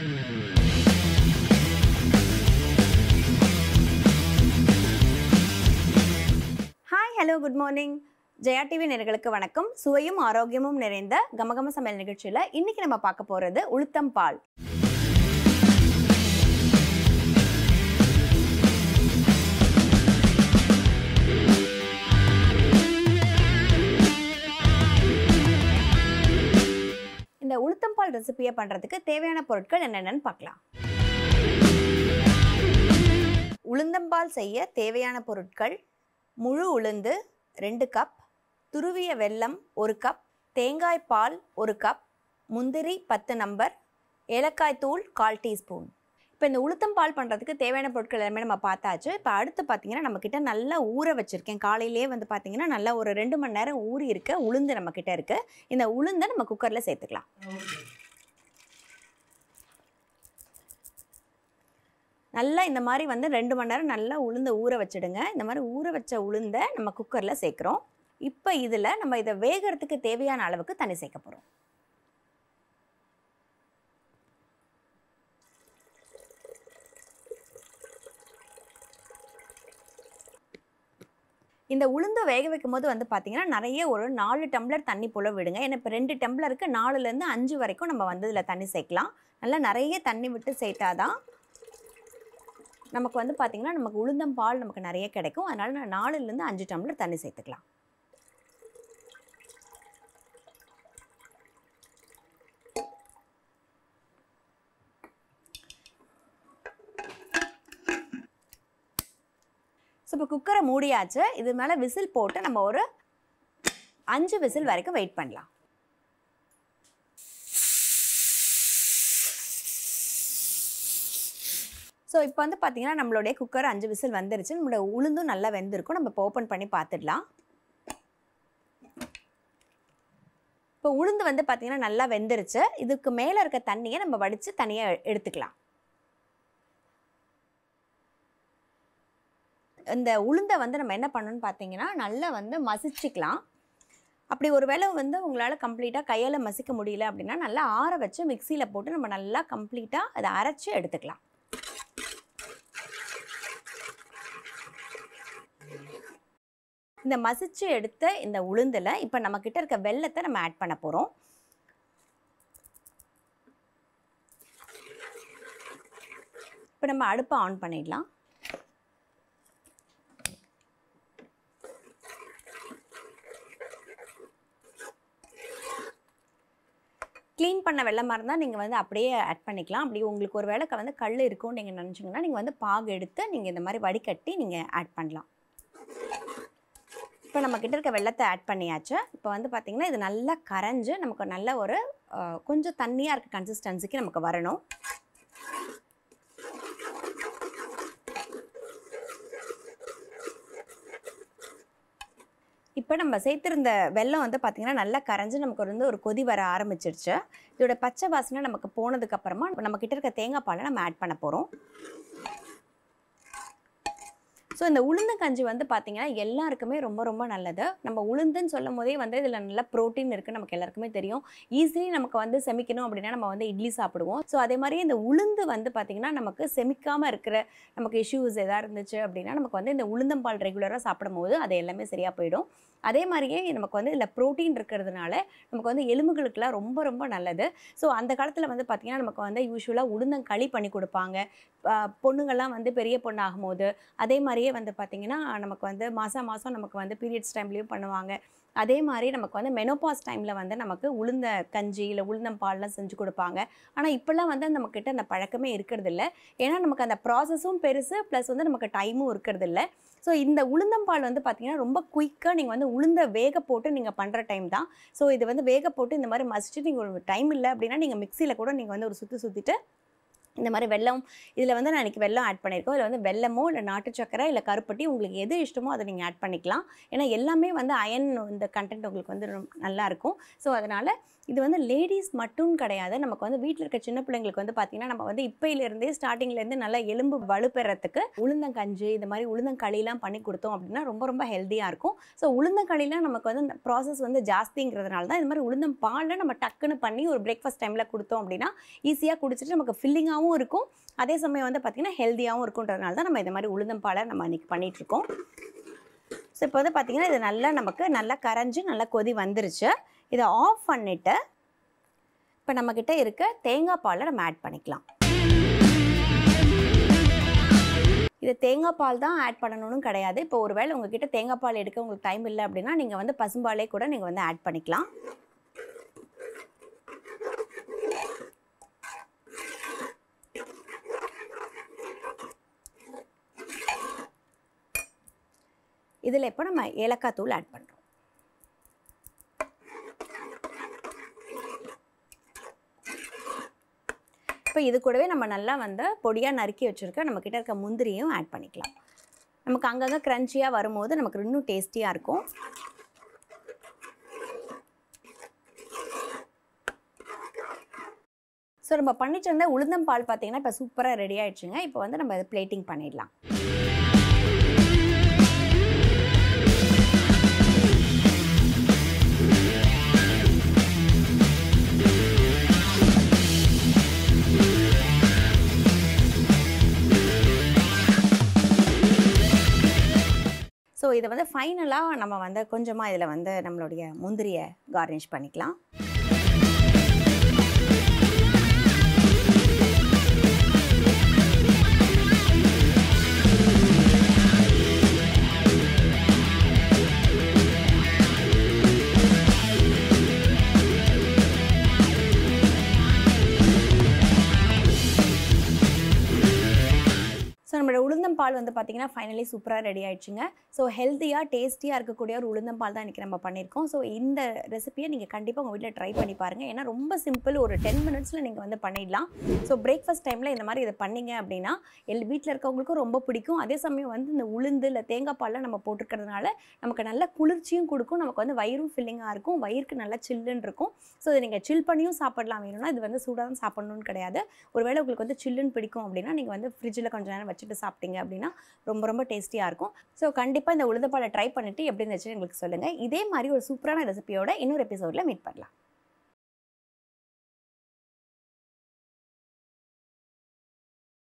hi hello good morning Jaya TV நேர்களுக்கு வணக்கம் சுவையும் ஆரோக்கியமும் நிறைந்த கமகம சமையல் நிகழ்ச்சியில் இன்னைக்கு நம்ம பார்க்க போகிறது உளுத்தம் பால் இந்த உளுத்தம் பால் ரெசிபியை பண்ணுறதுக்கு தேவையான பொருட்கள் என்னென்னு பார்க்கலாம் உளுந்தம்பால் செய்ய தேவையான பொருட்கள் முழு உளுந்து ரெண்டு கப் துருவிய வெல்லம் ஒரு கப் தேங்காய் பால் ஒரு கப் முந்திரி பத்து நம்பர் ஏலக்காய் தூள் கால் டீஸ்பூன் இப்போ இந்த உளுத்தம் பால் பண்ணுறதுக்கு தேவையான பொருட்கள் எல்லாமே நம்ம பார்த்தாச்சு இப்போ அடுத்து பார்த்தீங்கன்னா நம்மக்கிட்ட நல்லா ஊற வச்சுருக்கேன் காலையிலே வந்து பார்த்தீங்கன்னா நல்லா ஒரு ரெண்டு மணி நேரம் ஊறி இருக்க உளுந்து நம்மக்கிட்ட இருக்குது இந்த உளுந்தை நம்ம குக்கரில் சேர்த்துக்கலாம் நல்லா இந்த மாதிரி வந்து ரெண்டு மணி நேரம் நல்லா உளுந்த ஊற வச்சிடுங்க இந்த மாதிரி ஊற வச்ச உளுந்தை நம்ம குக்கரில் சேர்க்குறோம் இப்போ இதில் நம்ம இதை வேகிறதுக்கு தேவையான அளவுக்கு தண்ணி சேர்க்க போகிறோம் இந்த உளுந்து வேக வைக்கும் போது வந்து பார்த்தீங்கன்னா நிறைய ஒரு நாலு டம்ளர் தண்ணி போல் விடுங்க ஏன்னா இப்போ ரெண்டு டம்ளருக்கு நாலுலேருந்து அஞ்சு வரைக்கும் நம்ம வந்து இதில் தண்ணி சேர்க்கலாம் நல்லா நிறைய தண்ணி விட்டு சேர்த்தாதான் நமக்கு வந்து பார்த்திங்கன்னா நமக்கு உளுந்தம் பால் நமக்கு நிறைய கிடைக்கும் அதனால் நான் நாலுலேருந்து அஞ்சு டம்ளர் தண்ணி சேர்த்துக்கலாம் ஸோ இப்போ குக்கரை மூடியாச்சு இது மேலே விசில் போட்டு நம்ம ஒரு அஞ்சு விசில் வரைக்கும் வெயிட் பண்ணலாம் ஸோ இப்போ வந்து பார்த்தீங்கன்னா நம்மளுடைய குக்கர் அஞ்சு விசில் வந்துருச்சு நம்மளோட உளுந்தும் நல்லா வெந்திருக்கும் நம்ம இப்போ ஓப்பன் பண்ணி பார்த்துடலாம் இப்போ உளுந்து வந்து பார்த்தீங்கன்னா நல்லா வெந்துருச்சு இதுக்கு மேலே இருக்க தண்ணியை நம்ம வடித்து தனியாக எடுத்துக்கலாம் இந்த உளுந்தை வந்து நம்ம என்ன பண்ணணும்னு பார்த்தீங்கன்னா நல்லா வந்து மசிச்சுக்கலாம் அப்படி ஒரு வேளை வந்து உங்களால் கம்ப்ளீட்டாக கையால் மசிக்க முடியல அப்படின்னா நல்லா ஆற வச்சு மிக்சியில் போட்டு நம்ம நல்லா கம்ப்ளீட்டாக அதை அரைச்சி எடுத்துக்கலாம் இந்த மசிச்சு எடுத்த இந்த உளுந்தில் இப்போ நம்மக்கிட்ட இருக்க வெள்ளத்தை நம்ம ஆட் பண்ண போகிறோம் இப்போ நம்ம அடுப்பை ஆன் பண்ணிடலாம் க்ளீன் பண்ண வெள்ளமாக இருந்தால் நீங்கள் வந்து அப்படியே ஆட் பண்ணிக்கலாம் அப்படி உங்களுக்கு ஒரு வேலைக்கு வந்து கல் இருக்கும்னு நீங்கள் நினச்சிங்கன்னா நீங்கள் வந்து பாகு எடுத்து நீங்கள் இந்த மாதிரி வடிகட்டி நீங்கள் ஆட் பண்ணலாம் இப்போ நம்ம கிட்ட இருக்க வெள்ளத்தை ஆட் பண்ணியாச்சு இப்போ வந்து பார்த்திங்கன்னா இது நல்லா கரைஞ்சு நமக்கு நல்ல ஒரு அஹ், கொஞ்சம் தண்ணியாக இருக்க கன்சிஸ்டன்சிக்கு நமக்கு வரணும் இப்போ நம்ம சேர்த்துருந்த வெல்லம் வந்து பார்த்திங்கன்னா நல்லா கரைஞ்சு நமக்கு வந்து ஒரு கொதி வர ஆரம்பிச்சிருச்சு இதோட பச்சை வாசனை நமக்கு போனதுக்கப்புறமா நம்ம கிட்ட இருக்க தேங்காய் பாலை நம்ம ஆட் பண்ண போகிறோம் ஸோ இந்த உளுந்தங்கஞ்சி வந்து பார்த்திங்கன்னா எல்லாருக்குமே ரொம்ப ரொம்ப நல்லது நம்ம உளுந்துன்னு சொல்லும் போதே வந்து இதில் நல்ல ப்ரோட்டீன் இருக்குது நமக்கு எல்லாருக்குமே தெரியும் ஈஸிலி நமக்கு வந்து செமிக்கணும் அப்படின்னா நம்ம வந்து இட்லி சாப்பிடுவோம் ஸோ அதே மாதிரி இந்த உளுந்து வந்து பார்த்திங்கன்னா நமக்கு செமிக்காமல் இருக்கிற நமக்கு இஷ்யூஸ் எதாவது இருந்துச்சு அப்படின்னா நமக்கு வந்து இந்த உளுந்தம்பால் ரெகுலராக சாப்பிடும்போது அது எல்லாமே சரியாக போயிடும் அதே மாதிரியே நமக்கு வந்து இதில் ப்ரோட்டீன் இருக்கிறதுனால நமக்கு வந்து எலும்புகளுக்கெல்லாம் ரொம்ப ரொம்ப நல்லது ஸோ அந்த காலத்தில் வந்து பார்த்திங்கன்னா நமக்கு வந்து யூஸ்வலாக உளுந்தங்களி பண்ணி கொடுப்பாங்க ஆஹ் பொண்ணுங்கள்லாம் வந்து பெரிய பொண்ணு ஆகும்போது அதே மாதிரியே வந்து பார்த்திங்கன்னா நமக்கு வந்து மாதம் மாதம் நமக்கு வந்து பீரியட்ஸ் டைம்லேயும் பண்ணுவாங்க அதே மாதிரி நமக்கு வந்து மெனோபாஸ் டைமில் வந்து நமக்கு உளுந்த கஞ்சி இல்லை உளுந்தம் பால்லாம் செஞ்சு கொடுப்பாங்க ஆனால் இப்போல்லாம் வந்து நம்மக்கிட்ட அந்த பழக்கமே இருக்கிறதில்ல ஏன்னா நமக்கு அந்த ப்ராசஸும் பெருசு ப்ளஸ் வந்து நமக்கு டைமும் இருக்கிறதில்ல ஸோ இந்த உளுந்தம்பால் வந்து பார்த்திங்கன்னா ரொம்ப குயிக்காக நீங்கள் வந்து உளுந்த வேக போட்டு நீங்கள் பண்ணுற டைம் தான் ஸோ இது வந்து வேக போட்டு இந்த மாதிரி மசிச்சுட்டு நீங்கள் ஒரு டைம் இல்லை அப்படின்னா நீங்கள் மிக்சியில் கூட நீங்கள் வந்து ஒரு சுற்றி சுற்றிட்டு இந்த மாதிரி வெல்லம் இதில் வந்து நான் இன்றைக்கி வெல்லம் ஆட் பண்ணியிருக்கோம் இதில் வந்து வெல்லமோ இல்லை நாட்டு சக்கரை இல்லை கருப்பட்டி உங்களுக்கு எது இஷ்டமோ அதை நீங்கள் ஆட் பண்ணிக்கலாம் ஏன்னா எல்லாமே வந்து அயன் இந்த கண்டென்ட் உங்களுக்கு வந்து ரொம்ப நல்லா இருக்கும் ஸோ அதனால் இது வந்து லேடிஸ் மட்டும் கிடையாது நமக்கு வந்து வீட்டில் இருக்க சின்ன பிள்ளைங்களுக்கு வந்து பார்த்திங்கன்னா நம்ம வந்து இப்போயிலேருந்தே ஸ்டார்டிங்லேருந்து நல்லா எலும்பு வலுப்பெறத்துக்கு உளுந்தங்கஞ்சி இந்த மாதிரி உளுந்தங்களிலாம் பண்ணி கொடுத்தோம் அப்படின்னா ரொம்ப ரொம்ப ஹெல்த்தியாக இருக்கும் ஸோ உளுந்தங்களிலாம் நமக்கு வந்து ப்ராசஸ் வந்து ஜாஸ்திங்கிறதுனால தான் இந்த மாதிரி உளுந்தம் பாலில் நம்ம டக்குன்னு பண்ணி ஒரு பிரேக்ஃபாஸ்ட் டைமில் கொடுத்தோம் அப்படின்னா ஈஸியாக குடிச்சிட்டு நமக்கு ஃபில்லிங்காகவும் இருக்கும் அதே சமயம் வந்து பார்த்திங்கன்னா ஹெல்த்தியாகவும் இருக்குன்றதுனால தான் நம்ம இந்த மாதிரி உளுந்தம் பாலை நம்ம இன்றைக்கி பண்ணிகிட்ருக்கோம் ஸோ இப்போ வந்து பார்த்திங்கன்னா இது நல்லா நமக்கு நல்லா கரைஞ்சி நல்லா கொதி வந்துருச்சு இதை ஆஃப் பண்ணிவிட்டு இப்போ நம்மக்கிட்ட இருக்க தேங்காய் பாலை நம்ம ஆட் பண்ணிக்கலாம் இது தேங்காய் பால் தான் ஆட் பண்ணணும்னு கிடையாது இப்போ ஒருவேளை உங்ககிட்ட தேங்காய் பால் எடுக்க உங்களுக்கு டைம் இல்லை அப்படின்னா நீங்கள் வந்து பசும்பாலே கூட நீங்கள் வந்து ஆட் பண்ணிக்கலாம் இதில் இப்போ நம்ம ஏலக்காய் தூள் ஆட் பண்ணுறோம் இப்போ இது கூடவே நம்ம நல்லா வந்து பொடியாக நறுக்கி வச்சுருக்க நம்மக்கிட்ட இருக்க முந்திரியும் ஆட் பண்ணிக்கலாம் நமக்கு அங்கங்கே க்ரன்ச்சியாக வரும்போது நமக்கு இன்னும் டேஸ்டியாக இருக்கும் ஸோ நம்ம பண்ணிச்சிருந்த உளுந்தம் பால் பார்த்தீங்கன்னா இப்போ சூப்பராக ரெடி ஆயிடுச்சுங்க இப்போ வந்து நம்ம இது பிளேட்டிங் பண்ணிடலாம் ஸோ இதை வந்து ஃபைனலாக நம்ம வந்து கொஞ்சமாக இதில் வந்து நம்மளுடைய முந்திரியை கார்னிஷ் பண்ணிக்கலாம் ஸோ நம்மளோட உளுந்தம் பால் வந்து பார்த்திங்கன்னா ஃபைனலி சூப்பராக ரெடி ஆயிடுச்சுங்க ஸோ ஹெல்த்தியாக டேஸ்டியாக இருக்கக்கூடிய ஒரு உளுந்தம் பால் தான் இன்றைக்கி நம்ம பண்ணியிருக்கோம் ஸோ இந்த ரெசிபியை நீங்கள் கண்டிப்பாக உங்கள் வீட்டில் ட்ரை பண்ணி பாருங்கள் ஏன்னா ரொம்ப சிம்பிள் ஒரு டென் மினிட்ஸில் நீங்கள் வந்து பண்ணிடலாம் ஸோ பிரேக்ஃபாஸ்ட் டைமில் இந்த மாதிரி இதை பண்ணீங்க அப்படின்னா எல் வீட்டில் இருக்கவங்களுக்கும் ரொம்ப பிடிக்கும் அதே சமயம் வந்து இந்த உளுந்து இல்லை தேங்காய் பாலில் நம்ம போட்டிருக்கிறதுனால நமக்கு நல்ல குளிர்ச்சியும் கொடுக்கும் நமக்கு வந்து வயிறும் ஃபில்லிங்காக இருக்கும் வயிறுக்கு நல்லா சில்லுன்னு இருக்கும் ஸோ இதை நீங்கள் சில் பண்ணியும் சாப்பிடலாம் வேணும்னா இது வந்து சூடாக தான் சாப்பிடணும்னு கிடையாது ஒருவேளை உங்களுக்கு வந்து சில்லுன்னு பிடிக்கும் அப்படின்னா நீங்கள் வந்து ஃப்ரிட்ஜில் கொஞ்சம் நேரம் வச்சுட்டு சாப்பிட்டீங்க அப்படின்னா ரொம்ப ரொம்ப டேஸ்டியாக இருக்கும் ஸோ கண்டிப்பாக இந்த உளுந்தப்பாலை ட்ரை பண்ணிவிட்டு எப்படி இருந்துச்சு எங்களுக்கு சொல்லுங்கள் இதே மாதிரி ஒரு சூப்பரான ரெசிபியோட இன்னொரு எபிசோடில் மீட் பண்ணலாம்